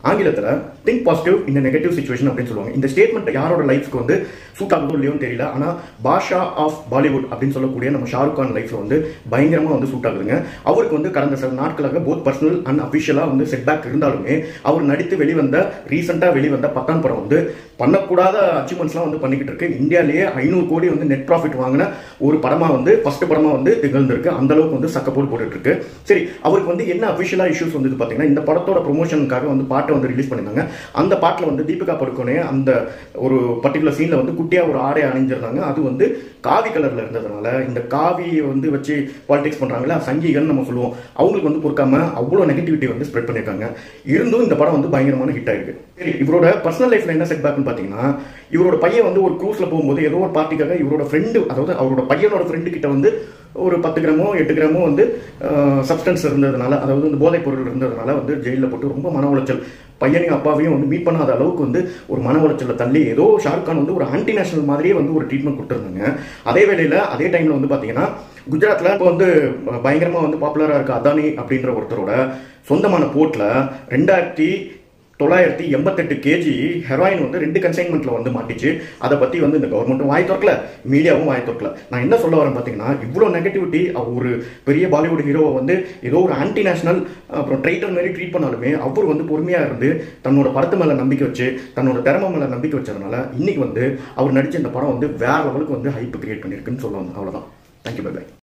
ஆங்கிலத்தில் think positive இந்த negative situation அப்படின்னு சொல்லுவாங்க இந்த ஸ்டேட்மெண்ட் யாரோட லைஃப்க்கு வந்து சூட் ஆகுதோ இல்லையோன்னு தெரியல ஆனால் பாஷா ஆஃப் பாலிவுட் அப்படின்னு சொல்லக்கூடிய நம்ம ஷாருக் கான் லைஃப்ல வந்து பயங்கரமாக வந்து சூட் ஆகுதுங்க அவருக்கு வந்து கடந்த சில நாட்களாக போத் பர்சனல் அண்ட் அஃபிஷியலாக வந்து செட்பேக் இருந்தாலுமே அவர் நடித்து வெளிவந்த ரீசெண்டாக வெளிவந்த பத்தாம் படம் வந்து பண்ணக்கூடாத அச்சீவ்மெண்ட்ஸ்லாம் வந்து பண்ணிக்கிட்டு இருக்கு இந்தியாவிலேயே ஐநூறு கோடி வந்து நெட் ப்ராஃபிட் வாங்கின ஒரு படமாக வந்து ஃபர்ஸ்ட் படமாக வந்து திகழ்ந்திருக்கு அந்த அளவுக்கு வந்து சக்கப்போல் போட்டுட்டு இருக்கு சரி அவருக்கு வந்து என்ன அஃபிஷியலாக இஷ்யூஸ் வந்து பார்த்தீங்கன்னா இந்த படத்தோட ப்ரொமோஷனுக்காக வந்து பாட்டை வந்து ரிலீஸ் பண்ணியிருந்தாங்க அந்த பாட்டில் வந்து தீபிகா படுக்கோனே அந்த ஒரு பர்டிகுலர் சீனில் வந்து குட்டியாக ஒரு ஆடை அணிஞ்சிருந்தாங்க அது வந்து காவி கலரில் இருந்ததுனால இந்த காவியை வந்து வச்சு பாலிடிக்ஸ் பண்ணுறாங்களே சங்கிகள்னு நம்ம சொல்லுவோம் அவங்களுக்கு வந்து பொறுக்காம அவ்வளோ நெகட்டிவிட்டி வந்து ஸ்ப்ரெட் பண்ணியிருக்காங்க இருந்தும் இந்த படம் வந்து பயங்கரமான ஹிட் ஆயிருக்கு சரி இவரோட பர்சனல் லைஃப்ல என்ன செட் பேக்னு பார்த்தீங்கன்னா இவரோட பையன் வந்து ஒரு க்ரூஸ்ல போகும்போது ஏதோ ஒரு பார்ட்டிக்காக இவரோட ஃப்ரெண்டு அதாவது அவரோட பையனோட ஃப்ரெண்டு கிட்ட வந்து ஒரு பத்து கிராமோ எட்டு கிராமோ வந்து சப்ஸ்டன்ஸ் இருந்ததுனால அதாவது வந்து போதைப் பொருள் இருந்ததுனால வந்து ஜெயிலில் போட்டு ரொம்ப மன உளைச்சல் பையனையும் அப்பாவையும் வந்து மீட் பண்ணாத அளவுக்கு வந்து ஒரு மன உளைச்சலை தள்ளி ஏதோ ஷாருக் கான் வந்து ஒரு ஆன்டி நேஷனல் மாதிரியே வந்து ஒரு ட்ரீட்மெண்ட் கொடுத்துருந்தாங்க அதே வேளையில் அதே டைமில் வந்து பார்த்தீங்கன்னா குஜராத்தில் இப்போ வந்து பயங்கரமாக வந்து பாப்புலராக இருக்க அதானி அப்படின்ற ஒருத்தரோட சொந்தமான போர்ட்டில் ரெண்டாயிரத்தி தொள்ளாயிரத்தி எண்பத்தெட்டு கேஜி ஹெராயின் வந்து ரெண்டு கன்சைன்மெண்ட்ல வந்து மாட்டிச்சு அதை பத்தி வந்து இந்த கவர்மெண்ட்டும் வாய் திறக்கல மீடியாவும் வாய் திறக்கல நான் என்ன சொல்ல வரேன் பார்த்தீங்கன்னா இவ்வளோ நெகட்டிவிட்டி ஒரு பெரிய பாலிவுட் ஹீரோவை வந்து ஏதோ ஒரு ஆன்டி நேஷனல் அப்புறம் ட்ரைட்டர் மாதிரி ட்ரீட் பண்ணாலுமே அவர் வந்து பொறுமையாக இருந்து தன்னோட படத்து மேலே நம்பிக்கை வச்சு தன்னோட திறமை மேலே நம்பிக்கை வச்சதுனால இன்னைக்கு வந்து அவர் நடிச்ச இந்த படம் வந்து வேற லெவலுக்கு வந்து ஹைப் கிரியேட் பண்ணியிருக்குன்னு சொல்லுவாங்க அவ்வளோதான் தேங்க்யூ பை பை